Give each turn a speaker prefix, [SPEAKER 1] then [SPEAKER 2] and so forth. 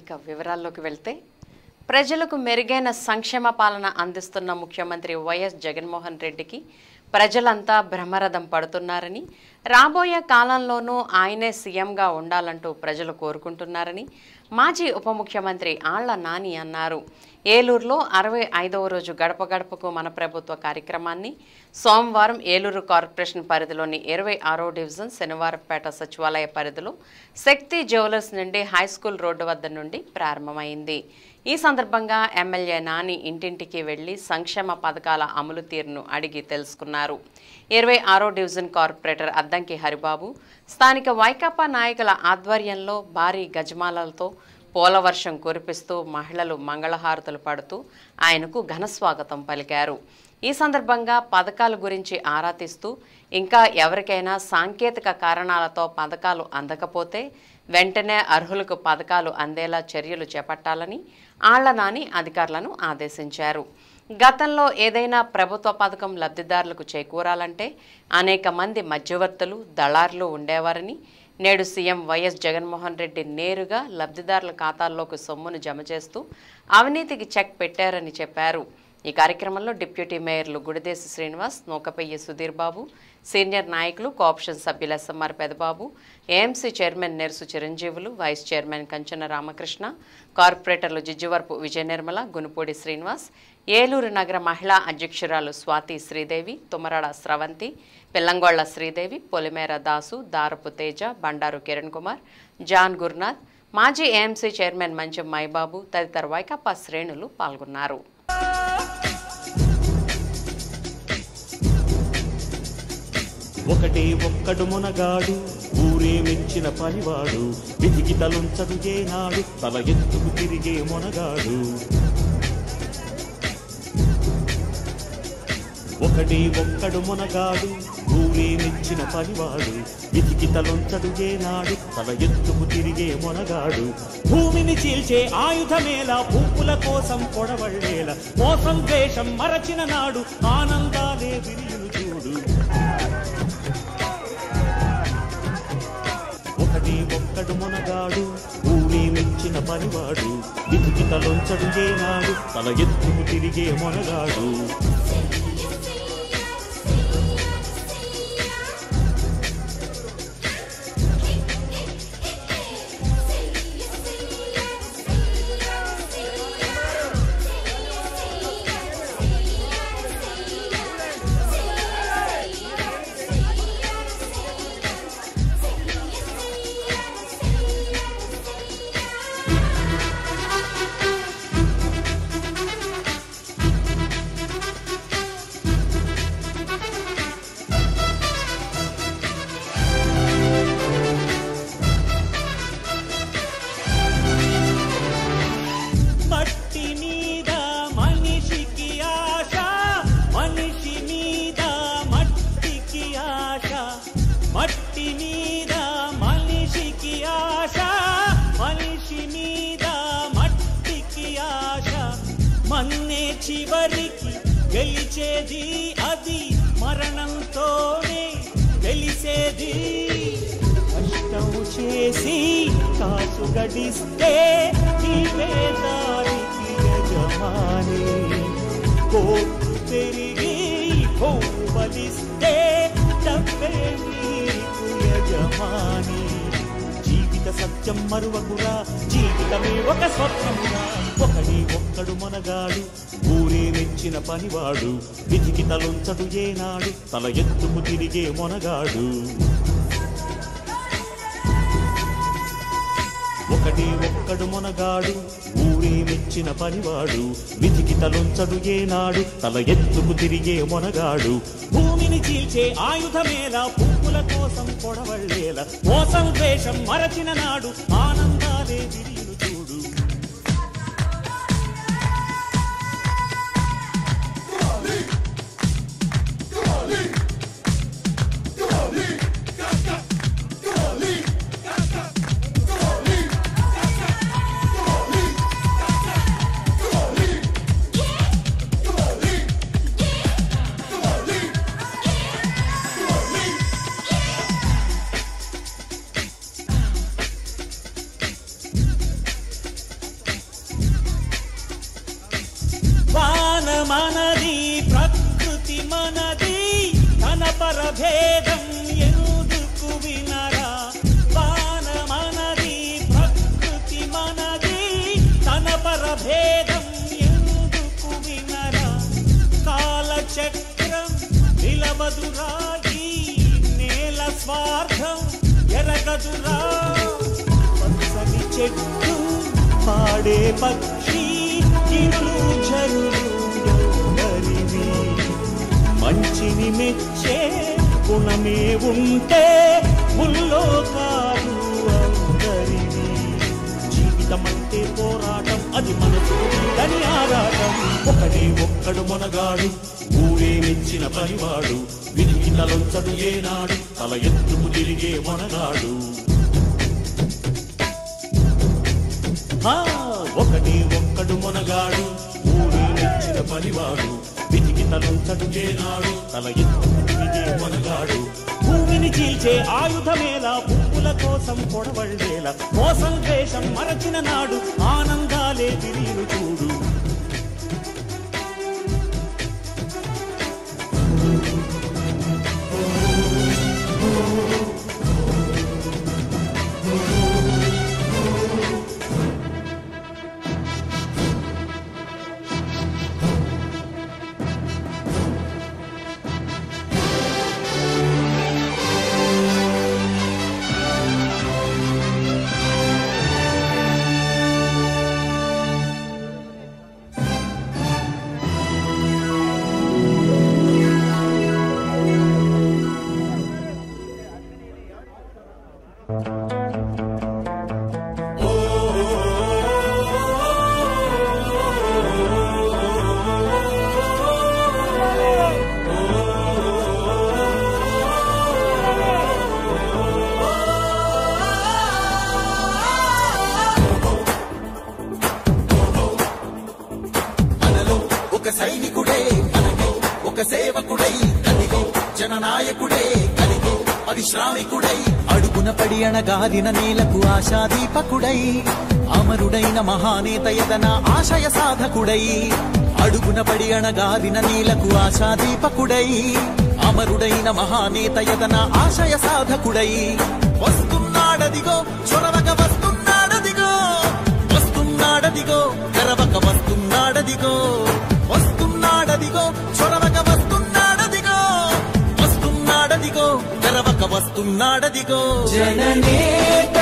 [SPEAKER 1] ఇక వివరాల్లోకి వెళ్తే ప్రజలకు మెరుగైన సంక్షేమ పాలన అందిస్తున్న ముఖ్యమంత్రి వైఎస్ జగన్మోహన్ రెడ్డికి ప్రజలంతా బ్రహ్మరథం పడుతున్నారని రాబోయే కాలంలోనూ ఆయనే సీఎంగా ఉండాలంటూ ప్రజలు కోరుకుంటున్నారని మాజీ ఉప ముఖ్యమంత్రి ఆళ్ల నాని అన్నారు ఏలూరులో అరవై ఐదవ రోజు గడప గడపకు మన ప్రభుత్వ కార్యక్రమాన్ని సోమవారం ఏలూరు కార్పొరేషన్ పరిధిలోని ఇరవై ఆరో డివిజన్ శనివారంపేట సచివాలయ పరిధిలో శక్తి జ్యువెలర్స్ నుండి హై స్కూల్ రోడ్డు వద్ద నుండి ప్రారంభమైంది ఈ సందర్భంగా ఎమ్మెల్యే నాని ఇంటింటికి వెళ్లి సంక్షేమ పథకాల అమలు తీరును అడిగి తెలుసుకున్నారు ఇరవై ఆరో డివిజన్ కార్పొరేటర్ అద్దంకి హరిబాబు స్థానిక వైకాపా నాయకుల ఆధ్వర్యంలో భారీ గజమాలలతో పోలవర్షం కురిపిస్తూ మహిళలు మంగళహారతులు పడుతూ ఆయనకు ఘనస్వాగతం పలికారు ఈ సందర్భంగా పథకాల గురించి ఆరా తీస్తూ ఇంకా ఎవరికైనా సాంకేతిక కారణాలతో పథకాలు అందకపోతే వెంటనే అర్హులకు పథకాలు అందేలా చర్యలు చేపట్టాలని ఆళ్ల నాని అధికారులను ఆదేశించారు గతంలో ఏదైనా ప్రభుత్వ పథకం లబ్ధిదారులకు చేకూరాలంటే అనేక మంది మధ్యవర్తులు దళారులు ఉండేవారని నేడు సీఎం వైఎస్ జగన్మోహన్ రెడ్డి నేరుగా లబ్ధిదారుల ఖాతాల్లోకి సొమ్మును జమ చేస్తూ అవినీతికి చెక్ పెట్టారని చెప్పారు ఈ కార్యక్రమంలో డిప్యూటీ మేయర్లు గుడిదేశి శ్రీనివాస్ నూకపెయ్యి సుధీర్ బాబు సీనియర్ నాయకులు కోఆప్షన్ సభ్యులు SMR Pedababu AMC chairman Nersu Chiranjeevulu vice chairman Kanchana Ramakrishna కార్పొరేటర్లు జిజ్జువరపు విజయ నిర్మల గునుపూడి శ్రీనివాస్ ఏలూరు నగర మహిళా అధ్యక్షురాలు స్వాతి శ్రీదేవి తుమరాడ స్రవంతి పిల్లంగొళ్ల శ్రీదేవి పొలిమేర దాసు దారపు తేజ బండారు కిరణ్ కుమార్ జాన్ గురునాథ్ మాజీ ఏఎంసీ చైర్మన్ మంచం మైబాబు తదితర వైకాపా శ్రేణులు పాల్గొన్నారు
[SPEAKER 2] ఒకటే ఒక్కడు మునగాడు ఊరే మెచ్చిన పనివాడు విధికి తలుంచడు ఏనాడు తల ఎత్తుకు తిరిగే మునగాడు ఒకటే ఒక్కడు మునగాడు ఊరే మెచ్చిన పనివాడు విధికి తలొంచడు ఏనాడు తల ఎత్తుకు తిరిగే మునగాడు భూమిని చీల్చే ఆయుధమేలా పూపుల కోసం పొడవళ్ళేలా మోసం ద్వేషం మరచిన నాడు ఆనందాలే విరియులు చూడు ఒకటి ఒక్కడు మునగాడు ఊరే మెచ్చిన పనివాడు విధికి తలొంచడు ఏనాడు తల ఎత్తుకు తిరిగే మునగాడు మట్టి మీద మనిషికి ఆశ మనిషి మీద మట్టికి ఆశ మట్టి మీద మనిషికి ఆశ మనిషి మీద మట్టికి ఆశ మన్నే చివరికి గెలిచేది అది మరణంతోనే గెలిసేది కష్టం చేసి కాసు గడిస్తే నీవే దారికి యజమాని కోర్టు తిరిగి భూమి బలిస్తే డబ్బే నీకు యజమాని జీవిత సత్యం మరువకురా జీవితమే ఒక స్వప్నమురా ఒకడి ఒక్కడు మనగాడు ఊరే మెచ్చిన పనివాడు విధికి తలొంచడు ఏనాడు తల ఎత్తుకు తిరిగే మొనగాడు ఒకటి ఒక్కడు మొనగాడు ఊరే మెచ్చిన పనివాడు విధికి తలొంచడు ఏనాడు తల ఎత్తుకు తిరిగే మొనగాడు భూమిని చీల్చే ఆయుధమేలా పువ్వుల కోసం పొడవళ్ళేలా మోసం ద్వేషం మరచిన నాడు ఆనందాలే విరియులు చూడు పరభేదం ఎందుకు వినరా వానమనది ప్రకృతి మనది తన పరభేదం ఎందుకు వినరా కాలచక్రం నిలవదురా ఈ నేల స్వార్థం ఎరగదురా పచ్చని చెట్టు పాడే పక్షి ఇరులు జరులు ఎవరివి మంచిని మెచ్చే గుణమే ఉంటే ముల్లోకాలు అందరివి జీవితమంటే పోరాటం అది మనసు అని ఆరాటం ఒకడే ఒక్కడు మొనగాడు ఊరే మెచ్చిన పనివాడు విధికి తలొంచడు ఏనాడు తల ఎత్తుకు తిరిగే మొనగాడు ఆ, ఒకటి ఒక్కడు మొనగాడు ఊరే మెచ్చిన పనివాడు విధికి తలొంచడు ఏనాడు తల ఎత్తుకు తిరిగే మొనగాడు భూమిని చీల్చే ఆయుధమేలా పువ్వుల కోసం పొడవళ్ళేలా మోసం ద్వేషం మరచిన నాడు ఆనందాలే తిరిగి చూడు
[SPEAKER 3] మనలో ఒక సైనికుడే మనలో ఒక సేవకుడై కదిగో జననాయకుడే కలిగో పరిశ్రామికుడై అడుగున పడి అణగాదిన నేలకు ఆశాదీపకుడై అమరుడైన మహానేత యదన ఆశయ సాధకుడై అడుగున పడి అణగాదిన నేలకు ఆశాదీపకుడై అమరుడైన మహానేత యదన ఆశయ సాధకుడై వస్తున్నాడదిగో చొరవక వస్తున్నాడదిగో వస్తున్నాడదిగో గరవక వస్తున్నాడదిగో వస్తున్నాడదిగో చొరవక వస్తున్నాడదిగో వస్తున్నాడదిగో గరవక వస్తున్నాడదిగో జననేత